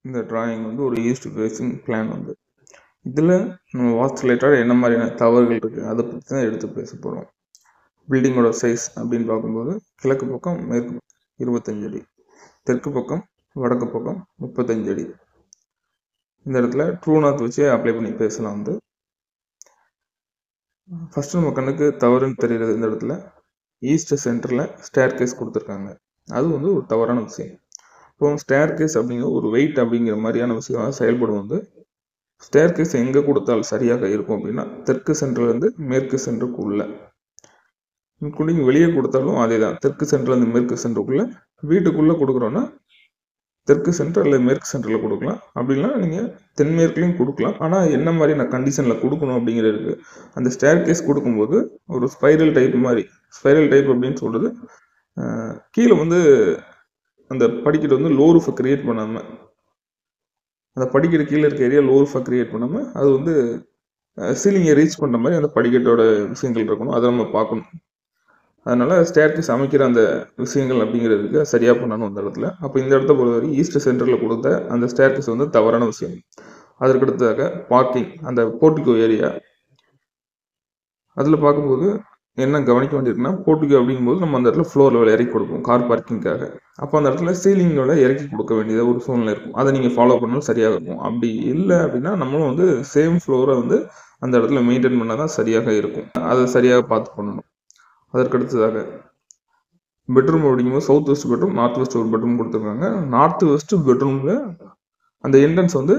இந்த டிராயிங் வந்து ஒரு ஈஸ்ட் ஃபேஸிங் பிளான் வந்து இதில் நம்ம வாஸ்து ரிலேட்டடாக என்ன மாதிரியான தவறுகள் இருக்குது அதை பற்றி தான் எடுத்து பேச போகிறோம் பில்டிங்கோட சைஸ் அப்படின்னு பார்க்கும்போது கிழக்கு பக்கம் மேற்கு பக்கம் இருபத்தஞ்சு அடி தெற்கு பக்கம் வடக்கு பக்கம் முப்பத்தஞ்சு அடி இந்த இடத்துல ட்ரூ நார்த் வச்சு அப்ளை பண்ணி பேசலாம் வந்து ஃபஸ்ட்டு நம்ம கண்ணுக்கு தவறுன்னு தெரிகிறது இந்த இடத்துல ஈஸ்ட் சென்டரில் ஸ்டேர் கேஸ் கொடுத்துருக்காங்க அது வந்து ஒரு தவறான விஷயம் இப்போ ஸ்டேர் கேஸ் அப்படிங்கிற ஒரு வெயிட் அப்படிங்கிற மாதிரியான விஷயம் செயல்படும் வந்து ஸ்டேர் கேஸ் எங்கே கொடுத்தால் சரியாக இருக்கும் அப்படின்னா தெற்கு சென்டர்லேருந்து மேற்கு சென்டருக்குள்ள இன்க்ளூடிங் வெளியே கொடுத்தாலும் அதே தான் தெற்கு சென்டர்லேருந்து மேற்கு சென்டருக்குள்ள வீட்டுக்குள்ளே கொடுக்குறோன்னா தெற்கு சென்டர் அல்லது மேற்கு சென்டரில் கொடுக்கலாம் அப்படின்னா நீங்கள் தென்மேற்குலையும் கொடுக்கலாம் ஆனால் என்ன மாதிரி நான் கண்டிஷனில் கொடுக்கணும் அப்படிங்கிறது இருக்குது அந்த ஸ்டேர் கேஸ் கொடுக்கும்போது ஒரு ஸ்பைரல் டைப் மாதிரி ஸ்பைரல் டைப் அப்படின்னு சொல்கிறது கீழே வந்து அந்த படிக்கட்டு வந்து லோ ரூஃபை க்ரியேட் பண்ணாமல் அந்த படிக்கட்டு கீழே இருக்க ஏரியா லோ ரூஃபை க்ரியேட் பண்ணாமல் அது வந்து சீலிங்கை ரீச் பண்ணுற மாதிரி அந்த படிக்கட்டோட விஷயங்கள் இருக்கணும் அதை நம்ம பார்க்கணும் அதனால் ஸ்டேர்கேஸ் அமைக்கிற அந்த விஷயங்கள் அப்படிங்கிறதுக்கு சரியாக பண்ணணும் அந்த இடத்துல அப்போ இந்த இடத்த பொறுத்தவரை ஈஸ்ட் சென்டரில் கொடுத்த அந்த ஸ்டேர்கேஸ் வந்து தவறான விஷயம் அதற்கடுத்ததாக பார்க்கிங் அந்த போர்ட்டிகோ ஏரியா அதில் பார்க்கும்போது என்ன கவனிக்க வேண்டியிருக்குன்னா போர்ட்டிகோ அப்படிங்கும்போது நம்ம அந்த இடத்துல ஃப்ளோர் லெவல் இறக்கி கொடுப்போம் கார் பார்க்கிங்காக அப்போ அந்த இடத்துல சீலிங்கோட இறக்கி கொடுக்க வேண்டியது ஒரு சூழ்நிலை இருக்கும் அதை நீங்கள் ஃபாலோ பண்ணாலும் சரியாக இருக்கும் அப்படி இல்லை அப்படின்னா நம்மளும் வந்து சேம் ஃப்ளோரை வந்து அந்த இடத்துல மெயின்டைன் பண்ணால் தான் சரியாக இருக்கும் அதை சரியாக பார்த்து பண்ணணும் அதற்கடுத்ததாக பெட்ரூம் அப்படிங்கும்போது south west bedroom north west ஒரு பெட்ரூம் கொடுத்துருக்காங்க நார்த் வெஸ்ட் பெட்ரூமில் அந்த என்ட்ரன்ஸ் வந்து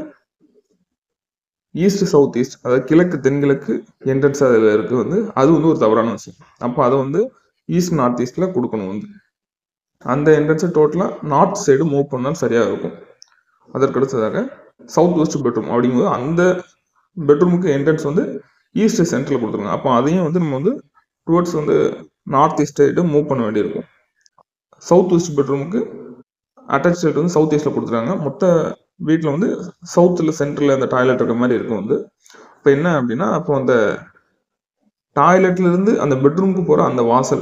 ஈஸ்ட் சவுத் ஈஸ்ட் அதாவது கிழக்கு தென்கிழக்கு என்ட்ரன்ஸ் அதில் இருக்குது வந்து அது வந்து ஒரு தவறான விஷயம் அப்போ அதை வந்து ஈஸ்ட் நார்த் ஈஸ்டில் கொடுக்கணும் வந்து அந்த என்ட்ரன்ஸை டோட்டலாக நார்த் சைடு மூவ் பண்ணால் சரியாக இருக்கும் அதற்கடுத்ததாக சவுத் வெஸ்ட் பெட்ரூம் அப்படிங்கும்போது அந்த பெட்ரூமுக்கு என்ட்ரன்ஸ் வந்து ஈஸ்ட் சென்டரில் கொடுத்துருக்காங்க அப்போ அதையும் வந்து நம்ம வந்து டுவர்ட்ஸ் வந்து நார்த் ஈஸ்ட் சைடு மூவ் பண்ண வேண்டியிருக்கும் சவுத் வெஸ்ட் பெட்ரூமுக்கு அட்டாச் சைடு வந்து சவுத் ஈஸ்டில் கொடுத்துருக்காங்க மொத்த வீட்டில் வந்து சவுத்தில் சென்டரில் அந்த டாய்லெட் இருக்க மாதிரி இருக்கும் வந்து இப்போ என்ன அப்படின்னா அப்போ அந்த டாய்லெட்லேருந்து அந்த பெட்ரூமுக்கு போகிற அந்த வாசல்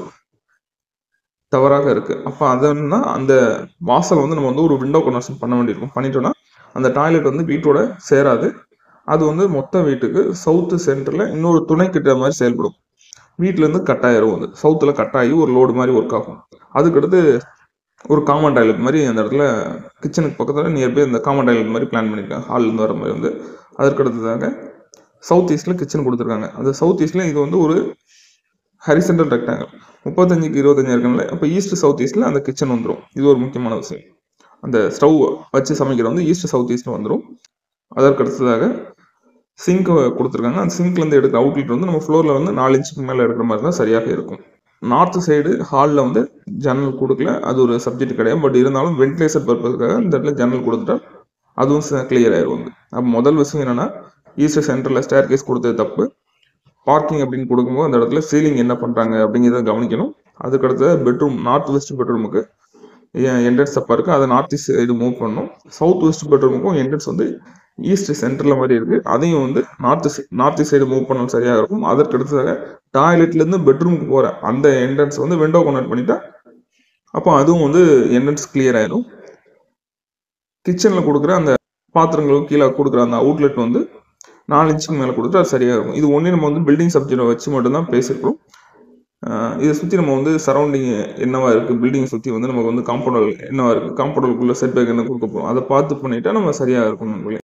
தவறாக இருக்குது அப்போ அதன்னா அந்த வாசல் வந்து நம்ம வந்து ஒரு விண்டோ கன்வர்ஷன் பண்ண வேண்டியிருக்கும் பண்ணிட்டோம்னா அந்த டாய்லெட் வந்து வீட்டோட சேராது அது வந்து மொத்த வீட்டுக்கு சவுத்து சென்டரில் இன்னொரு துணை கிட்ட மாதிரி செயல்படும் வீட்டிலேருந்து கட் ஆயிரும் வந்து சவுத்தில் கட் ஆகி ஒரு லோடு மாதிரி ஒர்க் ஆகும் அதுக்கடுத்து ஒரு காமன் டாய்லெட் மாதிரி அந்த இடத்துல கிச்சனுக்கு பக்கத்தில் நியர்பை இந்த காமன் டாய்லெட் மாதிரி பிளான் பண்ணியிருக்காங்க ஹால்லேருந்து வர மாதிரி வந்து அதற்கடுத்ததாக சவுத் ஈஸ்ட்டில் கிச்சன் கொடுத்துருக்காங்க அந்த சவுத் ஈஸ்ட்டில் இது வந்து ஒரு ஹரிசென்டல் ரெக்டாங்கல் முப்பத்தஞ்சுக்கு இருபத்தஞ்சு இருக்குல்ல அப்போ ஈஸ்ட் சவுத் ஈஸ்ட்டில் அந்த கிச்சன் வந்துடும் இது ஒரு முக்கியமான விஷயம் அந்த ஸ்டவ் வச்சு சமைக்கிற வந்து ஈஸ்ட் சவுத் ஈஸ்ட்டில் வந்துடும் அதற்கடுத்ததாக சிங்க் கொடுத்துருக்காங்க அந்த சிங்க்லேருந்து எடுக்கிற அவுட்லெட் வந்து நம்ம ஃப்ளோரில் வந்து நாலு இன்ச்சுக்கு மேலே எடுக்கிற மாதிரி தான் சரியாக இருக்கும் நார்த் சைடு ஹாலில் வந்து ஜன்னல் கொடுக்கல அது ஒரு சப்ஜெக்ட் கிடையாது பட் இருந்தாலும் வென்டிலேஷன் பர்பஸ்க்காக இந்த இடத்துல ஜன்னல் கொடுத்துட்டா அதுவும் கிளியர் ஆயிரும் வந்து அப்போ முதல் விஷயம் என்னென்னா ஈஸ்ட் சென்டரில் ஸ்டேர் கேஸ் கொடுத்தது தப்பு பார்க்கிங் அப்படின்னு கொடுக்கும்போது அந்த இடத்துல சீலிங் என்ன பண்ணுறாங்க அப்படிங்கிறத கவனிக்கணும் அதுக்கடுத்து பெட்ரூம் நார்த் வெஸ்ட் பெட்ரூமுக்கு என்ட்ரன்ஸ் தப்பாக இருக்குது அதை நார்த் ஈஸ்ட் சைடு மூவ் பண்ணணும் சவுத் வெஸ்ட் பெட்ரூமுக்கும் என்ட்ரன்ஸ் வந்து ஈஸ்ட் சென்டரில் மாதிரி இருக்குது அதையும் வந்து north north east side move பண்ணாலும் சரியாக இருக்கும் அதற்கு அடுத்ததாக டாய்லெட்லேருந்து பெட்ரூமுக்கு போகிற அந்த என்ட்ரன்ஸ் வந்து விண்டோ கன்வெர்ட் பண்ணிட்டா அப்போ அதுவும் வந்து என்ட்ரன்ஸ் கிளியர் ஆயிடும் கிச்சனில் கொடுக்குற அந்த பாத்திரங்களுக்கு கீழே கொடுக்குற அந்த அவுட்லெட் வந்து நாலு இன்ச்சுக்கு மேலே கொடுத்துட்டு அது சரியாக இருக்கும் இது ஒன்றே நம்ம வந்து பில்டிங் சப்ஜெக்டை வச்சு மட்டும்தான் பேசியிருக்கிறோம் இதை சுற்றி நம்ம வந்து சரௌண்டிங் என்னவா இருக்குது பில்டிங் சுற்றி வந்து நமக்கு வந்து காம்பவுண்ட் என்னவா இருக்குது காம்பவுண்டுக்குள்ளே செட் பேக் என்ன கொடுக்க போகிறோம் அதை பார்த்து பண்ணிட்டா நம்ம சரியாக இருக்கும்